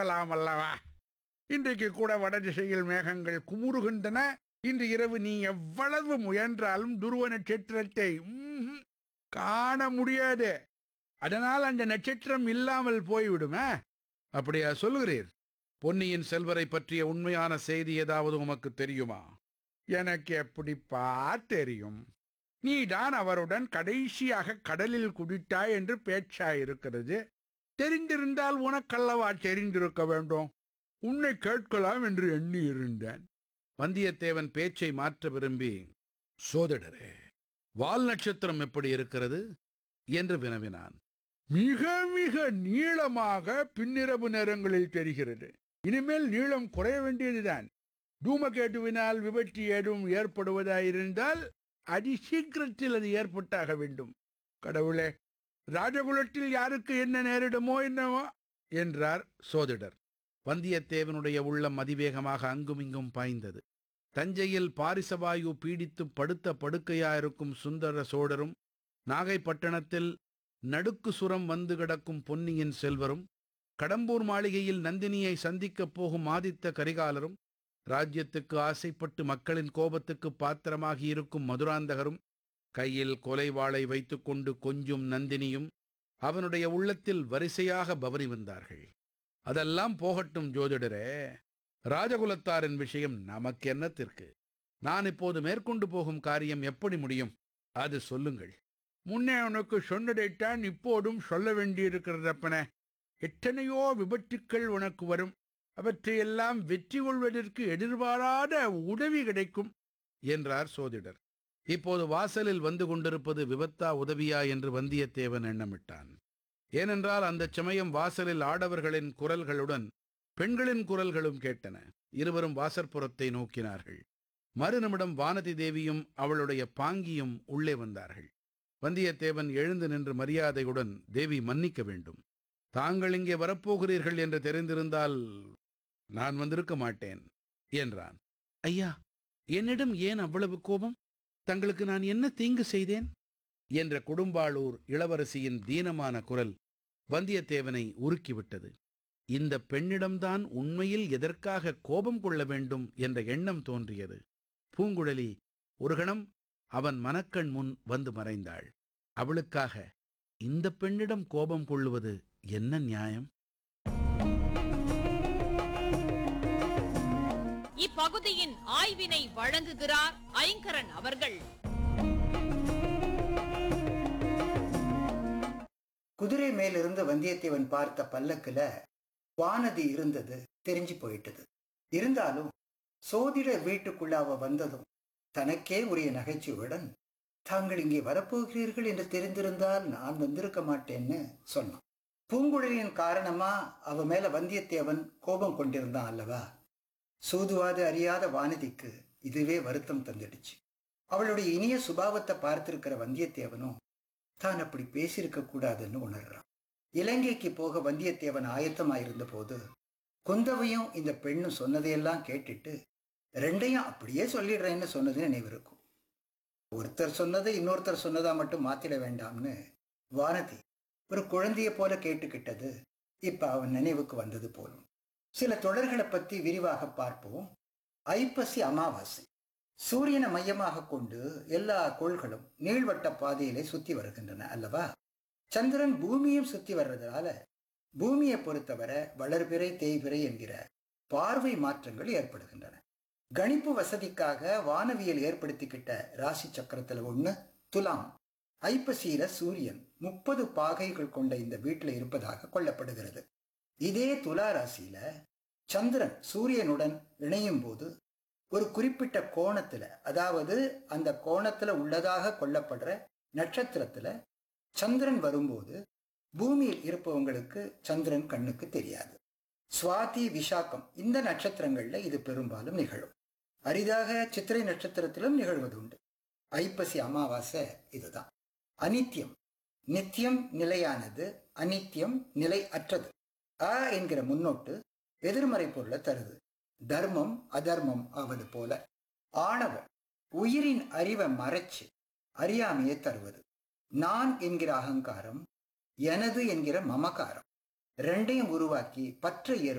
பார்க்கலாம் அல்லவா இன்றைக்கு கூட வடதிசையில் மேகங்கள் குமுறுகின்றன இன்று இரவு நீ எவ்வளவு முயன்றாலும் துருவ நட்சத்திரத்தை ம்ஹும், காண முடியாது அதனால் அந்த நட்சத்திரம் இல்லாமல் போய்விடுமே அப்படியா சொல்லுகிறீர் பொன்னியின் செல்வரை பற்றிய உண்மையான செய்தி ஏதாவது உமக்கு தெரியுமா எனக்கு எப்படிப்பா தெரியும் நீதான் அவருடன் கடைசியாக கடலில் குதித்தாய் என்று பேச்சாயிருக்கிறது தெரிந்திருந்தால் உனக்கல்லவா தெரிந்திருக்க வேண்டும் உன்னை கேட்கலாம் என்று எண்ணி இருந்தேன் வந்தியத்தேவன் பேச்சை மாற்ற விரும்பி சோதடரே வால் நட்சத்திரம் எப்படி இருக்கிறது என்று வினவினான் மிக மிக நீளமாக பின்னிரவு நேரங்களில் தெரிகிறது இனிமேல் நீளம் குறைய வேண்டியதுதான் தூமகேட்டுவினால் விபத்து ஏதும் ஏற்படுவதாயிருந்தால் அதி சீக்கிரத்தில் அது ஏற்பட்டாக வேண்டும் கடவுளே ராஜகுலத்தில் யாருக்கு என்ன நேரிடுமோ என்னவோ என்றார் சோதிடர் வந்தியத்தேவனுடைய உள்ளம் அதிவேகமாக அங்குமிங்கும் பாய்ந்தது தஞ்சையில் பாரிசவாயு பீடித்து படுத்த படுக்கையாயிருக்கும் சுந்தர சோழரும் நாகைப்பட்டணத்தில் நடுக்கு சுரம் வந்து கிடக்கும் பொன்னியின் செல்வரும் கடம்பூர் மாளிகையில் நந்தினியை சந்திக்கப் போகும் ஆதித்த கரிகாலரும் ராஜ்யத்துக்கு ஆசைப்பட்டு மக்களின் கோபத்துக்கு பாத்திரமாகி இருக்கும் மதுராந்தகரும் கையில் கொலை வாளை வைத்துக்கொண்டு கொஞ்சும் நந்தினியும் அவனுடைய உள்ளத்தில் வரிசையாக பவனி வந்தார்கள் அதெல்லாம் போகட்டும் ஜோதிடரே ராஜகுலத்தாரின் விஷயம் நமக்கு என்னத்திற்கு நான் இப்போது மேற்கொண்டு போகும் காரியம் எப்படி முடியும் அது சொல்லுங்கள் முன்னே உனக்கு சொன்னதைத்தான் இப்போதும் சொல்ல வேண்டியிருக்கிறதப்பன எத்தனையோ விபத்துக்கள் உனக்கு வரும் அவற்றையெல்லாம் வெற்றி கொள்வதற்கு எதிர்பாராத உதவி கிடைக்கும் என்றார் சோதிடர் இப்போது வாசலில் வந்து கொண்டிருப்பது விபத்தா உதவியா என்று வந்தியத்தேவன் எண்ணமிட்டான் ஏனென்றால் அந்தச் சமயம் வாசலில் ஆடவர்களின் குரல்களுடன் பெண்களின் குரல்களும் கேட்டன இருவரும் வாசற்புறத்தை நோக்கினார்கள் மறுநிமிடம் வானதி தேவியும் அவளுடைய பாங்கியும் உள்ளே வந்தார்கள் வந்தியத்தேவன் எழுந்து நின்று மரியாதையுடன் தேவி மன்னிக்க வேண்டும் தாங்கள் இங்கே வரப்போகிறீர்கள் என்று தெரிந்திருந்தால் நான் வந்திருக்க மாட்டேன் என்றான் ஐயா என்னிடம் ஏன் அவ்வளவு கோபம் தங்களுக்கு நான் என்ன தீங்கு செய்தேன் என்ற கொடும்பாளூர் இளவரசியின் தீனமான குரல் வந்தியத்தேவனை உருக்கிவிட்டது இந்த பெண்ணிடம்தான் உண்மையில் எதற்காக கோபம் கொள்ள வேண்டும் என்ற எண்ணம் தோன்றியது பூங்குழலி ஒரு கணம் அவன் மனக்கண் முன் வந்து மறைந்தாள் அவளுக்காக இந்த பெண்ணிடம் கோபம் கொள்ளுவது என்ன நியாயம் இப்பகுதியின் ஆய்வினை வழங்குகிறார் ஐங்கரன் அவர்கள் குதிரை மேலிருந்து வந்தியத்தேவன் பார்த்த பல்லக்குல வானதி இருந்தது தெரிஞ்சு போயிட்டது இருந்தாலும் சோதிடர் வீட்டுக்குள்ள அவ வந்ததும் தனக்கே உரிய நகைச்சுவையுடன் தாங்கள் இங்கே வரப்போகிறீர்கள் என்று தெரிந்திருந்தால் நான் வந்திருக்க மாட்டேன்னு சொன்னான் பூங்குழலியின் காரணமா அவ மேல வந்தியத்தேவன் கோபம் கொண்டிருந்தான் அல்லவா சூதுவாது அறியாத வானதிக்கு இதுவே வருத்தம் தந்துடுச்சு அவளுடைய இனிய சுபாவத்தை பார்த்திருக்கிற வந்தியத்தேவனும் தான் அப்படி பேசியிருக்க கூடாதுன்னு உணர்றான் இலங்கைக்கு போக வந்தியத்தேவன் ஆயத்தமாயிருந்த போது குந்தவையும் இந்த பெண்ணும் சொன்னதையெல்லாம் கேட்டுட்டு ரெண்டையும் அப்படியே சொல்லிடுறேன்னு சொன்னது நினைவிருக்கும் ஒருத்தர் சொன்னதை இன்னொருத்தர் சொன்னதா மட்டும் மாத்திட வேண்டாம்னு வானதி ஒரு குழந்தைய போல கேட்டுக்கிட்டது இப்ப அவன் நினைவுக்கு வந்தது போலும் சில தொடர்களை பத்தி விரிவாக பார்ப்போம் ஐப்பசி அமாவாசை சூரியனை மையமாக கொண்டு எல்லா கோள்களும் நீள்வட்ட பாதையிலே சுத்தி வருகின்றன அல்லவா சந்திரன் பூமியும் சுத்தி வர்றதால பூமியை பொறுத்தவரை வளர்பிறை தேய்பிறை என்கிற பார்வை மாற்றங்கள் ஏற்படுகின்றன கணிப்பு வசதிக்காக வானவியல் ஏற்படுத்திக்கிட்ட ராசி சக்கரத்துல ஒண்ணு துலாம் ஐப்பசியில சூரியன் முப்பது பாகைகள் கொண்ட இந்த வீட்டுல இருப்பதாக கொள்ளப்படுகிறது இதே துலா ராசியில சந்திரன் சூரியனுடன் இணையும் போது ஒரு குறிப்பிட்ட கோணத்துல அதாவது அந்த கோணத்துல உள்ளதாக கொள்ளப்படுற நட்சத்திரத்துல சந்திரன் வரும்போது பூமியில் இருப்பவங்களுக்கு சந்திரன் கண்ணுக்கு தெரியாது சுவாதி விசாகம் இந்த நட்சத்திரங்கள்ல இது பெரும்பாலும் நிகழும் அரிதாக சித்திரை நட்சத்திரத்திலும் நிகழ்வதுண்டு ஐப்பசி அமாவாசை இதுதான் அனித்யம் நித்தியம் நிலையானது அனித்யம் நிலை அற்றது அ என்கிற முன்னோட்டு எதிர்மறை பொருளை தருது தர்மம் அதர்மம் ஆவது போல ஆணவம் உயிரின் அறிவை மறைச்சு அறியாமையை தருவது நான் என்கிற அகங்காரம் எனது என்கிற மமகாரம் ரெண்டையும் உருவாக்கி பற்றை ஏற்ப